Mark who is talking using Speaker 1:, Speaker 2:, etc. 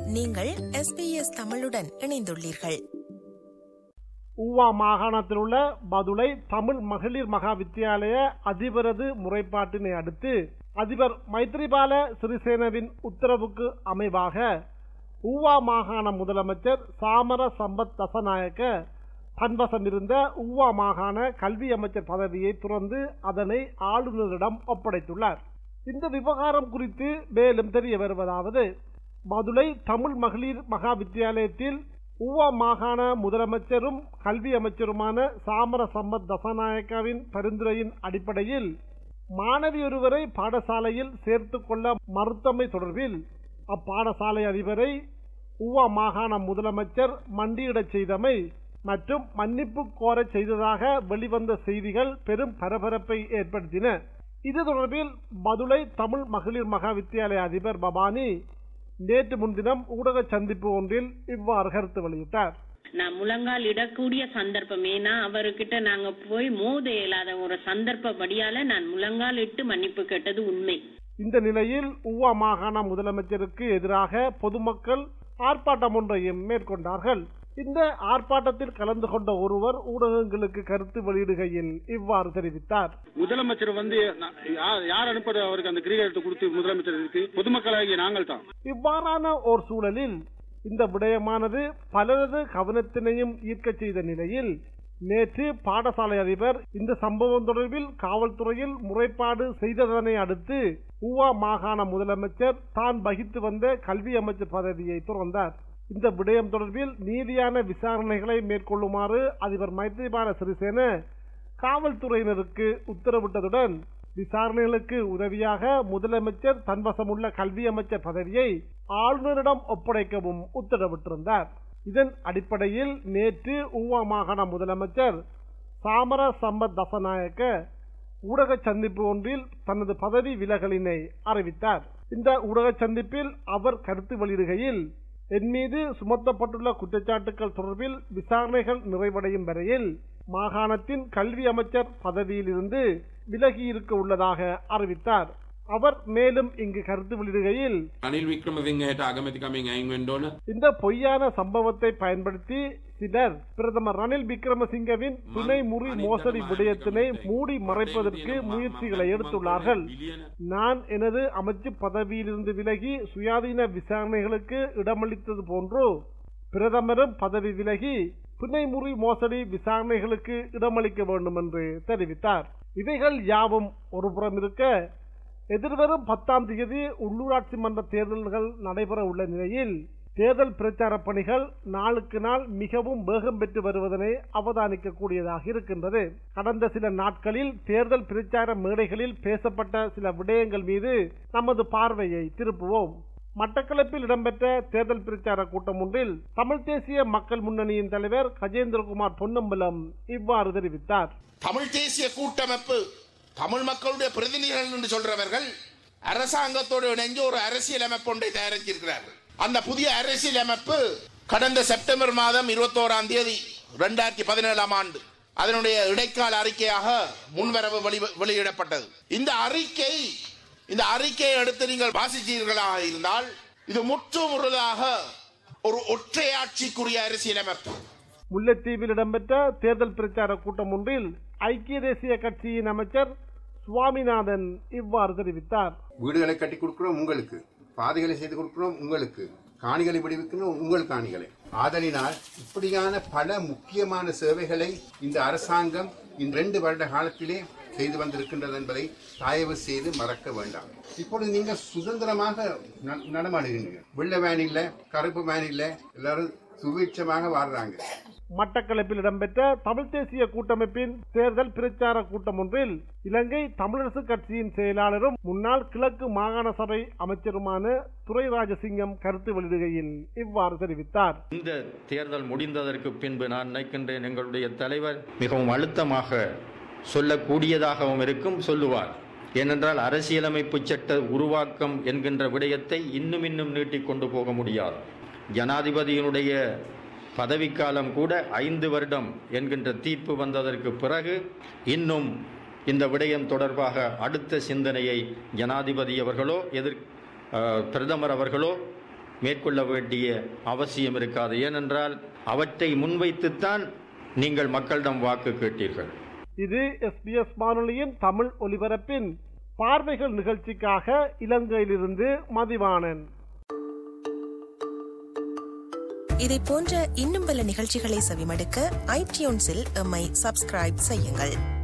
Speaker 1: நீங்கள் எஸ்பிஎஸ் தமிழுடன் இணைந்துள்ளீர்கள்
Speaker 2: ஊவா மாகாணத்தில் உள்ள பதுளை தமிழ் மகளிர் மகா வித்தியாலய அதிபரது முறைப்பாட்டினை அடுத்து அதிபர் மைத்ரிபால சிறிசேனவின் உத்தரவுக்கு அமைவாக ஊவா மாகாண முதலமைச்சர் சாமர சம்பத் தசநாயக்க தன்வசம் இருந்த ஊவா மாகாண கல்வி அமைச்சர் பதவியை துறந்து அதனை ஆளுநரிடம் ஒப்படைத்துள்ளார் இந்த விவகாரம் குறித்து மேலும் தெரிய வருவதாவது மதுரை தமிழ் மகளிர் மகா வித்தியாலயத்தில் ஊவா மாகாண முதலமைச்சரும் கல்வி அமைச்சருமான சாமர சம்பத் தசநாயக்காவின் பரிந்துரையின் அடிப்படையில் மாணவி ஒருவரை பாடசாலையில் சேர்த்துக் கொள்ள மறுத்தமை தொடர்பில் அப்பாடசாலை அதிபரை ஊவா மாகாண முதலமைச்சர் மண்டியிடச் செய்தமை மற்றும் மன்னிப்பு கோரச் செய்ததாக வெளிவந்த செய்திகள் பெரும் பரபரப்பை ஏற்படுத்தின இது தொடர்பில் மதுரை தமிழ் மகளிர் மகா வித்தியாலய அதிபர் பவானி நேற்று முன்தினம் ஊடக சந்திப்பு ஒன்றில் இவ்வாறு கருத்து வெளியிட்டார்
Speaker 3: நான் முழங்கால் இடக்கூடிய சந்தர்ப்பம் ஏன்னா அவர்கிட்ட நாங்க போய் மோத இயலாத ஒரு சந்தர்ப்பப்படியால நான் முழங்கால் இட்டு மன்னிப்பு கேட்டது உண்மை
Speaker 2: இந்த நிலையில் ஊவா மாகாண முதலமைச்சருக்கு எதிராக பொதுமக்கள் ஆர்ப்பாட்டம் ஒன்றையும் மேற்கொண்டார்கள் இந்த ஆர்ப்பாட்டத்தில் கலந்து கொண்ட ஒருவர் ஊடகங்களுக்கு கருத்து வெளியிடுகையில் இவ்வாறு தெரிவித்தார்
Speaker 4: முதலமைச்சர் வந்து நா- யா- யார் அனுப்புறது அவருக்கு அந்த கிரீடத்தை கொடுத்து முதலமைச்சர் இருக்கு பொதுமக்களாகிய நாங்கள் தான்
Speaker 2: இவ்வாறான ஓர் சூழலில் இந்த விடயமானது பலரது கவனத்தினையும் ஈர்க்கச் செய்த நிலையில் நேற்று பாடசாலை அதிபர் இந்த சம்பவம் தொடர்பில் காவல்துறையில் முறைப்பாடு செய்ததனை அடுத்து ஊவா மாகாண முதலமைச்சர் தான் வகித்து வந்த கல்வி அமைச்சர் பதவியை துறந்தார் இந்த விடயம் தொடர்பில் நீதியான விசாரணைகளை மேற்கொள்ளுமாறு அதிபர் மைத்ரிபால சிறிசேன காவல்துறையினருக்கு உத்தரவிட்டதுடன் விசாரணைகளுக்கு உதவியாக முதலமைச்சர் தன்வசமுள்ள கல்வி அமைச்சர் பதவியை ஆளுநரிடம் ஒப்படைக்கவும் உத்தரவிட்டிருந்தார் இதன் அடிப்படையில் நேற்று ஊவா மாகாண முதலமைச்சர் சாமர சம்பத் தசநாயக்க ஊடக சந்திப்பு ஒன்றில் தனது பதவி விலகலினை அறிவித்தார் இந்த ஊடக சந்திப்பில் அவர் கருத்து வெளியிடுகையில் என் மீது சுமத்தப்பட்டுள்ள குற்றச்சாட்டுகள் தொடர்பில் விசாரணைகள் நிறைவடையும் வரையில் மாகாணத்தின் கல்வி அமைச்சர் பதவியிலிருந்து விலகியிருக்க உள்ளதாக அறிவித்தார் அவர் மேலும் இங்கு கருத்து வெளியிடுகையில்
Speaker 5: අනිල් වික්‍රමසිංහයට අගමැතිකමින් අයින් වෙන්න ඕන
Speaker 2: இந்த பொய்யான சம்பவத்தை பயன்படுத்தி சிலர் பிரதமர் ரணில் விக்ரமசிங்கவின் துணை முறி மோசடி விடயத்தினை மூடி மறைப்பதற்கு முயற்சிகளை எடுத்துள்ளார்கள் நான் எனது அமைச்சு பதவியிலிருந்து விலகி சுயாதீன விசாரணைகளுக்கு இடமளித்தது போன்று பிரதமரும் பதவி விலகி பிணைமுறி மோசடி விசாரணைகளுக்கு இடமளிக்க வேண்டும் என்று தெரிவித்தார் இவைகள் யாவும் ஒருபுறம் இருக்க எதிர்வரும் பத்தாம் தேதி உள்ளூராட்சி மன்ற தேர்தல்கள் நடைபெற உள்ள நிலையில் தேர்தல் பிரச்சார பணிகள் நாளுக்கு நாள் மிகவும் வேகம் பெற்று வருவதனை அவதானிக்க கூடியதாக இருக்கின்றது கடந்த சில நாட்களில் தேர்தல் பிரச்சார மேடைகளில் பேசப்பட்ட சில விடயங்கள் மீது நமது பார்வையை திருப்புவோம் மட்டக்களப்பில் இடம்பெற்ற தேர்தல் பிரச்சார கூட்டம் ஒன்றில் தமிழ் தேசிய மக்கள் முன்னணியின் தலைவர் கஜேந்திரகுமார் பொன்னம்பலம் இவ்வாறு தெரிவித்தார்
Speaker 6: தமிழ் தேசிய கூட்டமைப்பு தமிழ் மக்களுடைய பிரதிநிதிகள் என்று சொல்றவர்கள் அரசாங்கத்தோடு இணைஞ்சு ஒரு அரசியல் அமைப்பு ஒன்றை தயாரிச்சிருக்கிறார்கள் அந்த புதிய அரசியல் அமைப்பு கடந்த செப்டம்பர் மாதம் இருபத்தோராம் தேதி இரண்டாயிரத்தி பதினேழாம் ஆண்டு அதனுடைய இடைக்கால அறிக்கையாக முன்வரவு வெளி வெளியிடப்பட்டது இந்த அறிக்கை இந்த அறிக்கையை எடுத்து நீங்கள் வாசிச்சீர்களாக இருந்தால் இது முற்று முழுதாக ஒரு ஒற்றையாட்சிக்குரிய அரசியல் அமைப்பு
Speaker 2: முல்லைத்தீவில் இடம்பெற்ற தேர்தல் பிரச்சார கூட்டம் ஒன்றில் ஐக்கிய தேசிய கட்சியின் அமைச்சர் சுவாமிநாதன் இவ்வாறு தெரிவித்தார்
Speaker 7: வீடுகளை கட்டி கொடுக்கிறோம் உங்களுக்கு பாதைகளை செய்து கொடுக்கிறோம் உங்களுக்கு காணிகளை விடுவிக்கணும் உங்கள் காணிகளை ஆதலினால் இப்படியான பல முக்கியமான சேவைகளை இந்த அரசாங்கம் இந்த ரெண்டு வருட காலத்திலே செய்து வந்திருக்கின்றது என்பதை தயவு செய்து மறக்க வேண்டாம் இப்பொழுது நீங்க சுதந்திரமாக ந- நடமாடுகிறீர்கள் வெள்ளை வேன் இல்ல கருப்பு வேன் இல்ல எல்லாரும் சுபீட்சமாக வாழ்றாங்க
Speaker 2: மட்டக்களப்பில் இடம்பெற்ற தமிழ் தேசிய கூட்டமைப்பின் தேர்தல் பிரச்சார கூட்டம் ஒன்றில் இலங்கை தமிழரசு கட்சியின் செயலாளரும் முன்னாள் கிழக்கு மாகாண சபை அமைச்சருமான துரை ராஜசிங்கம் கருத்து வெளியிடுகையில் இவ்வாறு தெரிவித்தார்
Speaker 8: இந்த தேர்தல் முடிந்ததற்கு பின்பு நான் நினைக்கின்றேன் எங்களுடைய தலைவர் மிகவும் அழுத்தமாக சொல்லக்கூடியதாகவும் இருக்கும் சொல்லுவார் ஏனென்றால் அரசியலமைப்பு சட்ட உருவாக்கம் என்கின்ற விடயத்தை இன்னும் இன்னும் நீட்டிக் கொண்டு போக முடியாது ஜனாதிபதியினுடைய பதவிக்காலம் கூட ஐந்து வருடம் என்கின்ற தீர்ப்பு வந்ததற்கு பிறகு இன்னும் இந்த விடயம் தொடர்பாக அடுத்த சிந்தனையை ஜனாதிபதி அவர்களோ எதிர் அஹ், பிரதமர் அவர்களோ மேற்கொள்ள வேண்டிய அவசியம் இருக்காது ஏனென்றால் அவற்றை முன்வைத்துத்தான் நீங்கள் மக்களிடம் வாக்கு கேட்டீர்கள்
Speaker 2: இது எஸ்பிஎஸ் வானொலியின் தமிழ் ஒலிபரப்பின் பார்வைகள் நிகழ்ச்சிக்காக இலங்கையிலிருந்து மதிவாணன்
Speaker 1: இதை போன்ற இன்னும் பல நிகழ்ச்சிகளை செவிமடுக்க ஐடியூன்ஸில் எம்மை சப்ஸ்கிரைப் செய்யுங்கள்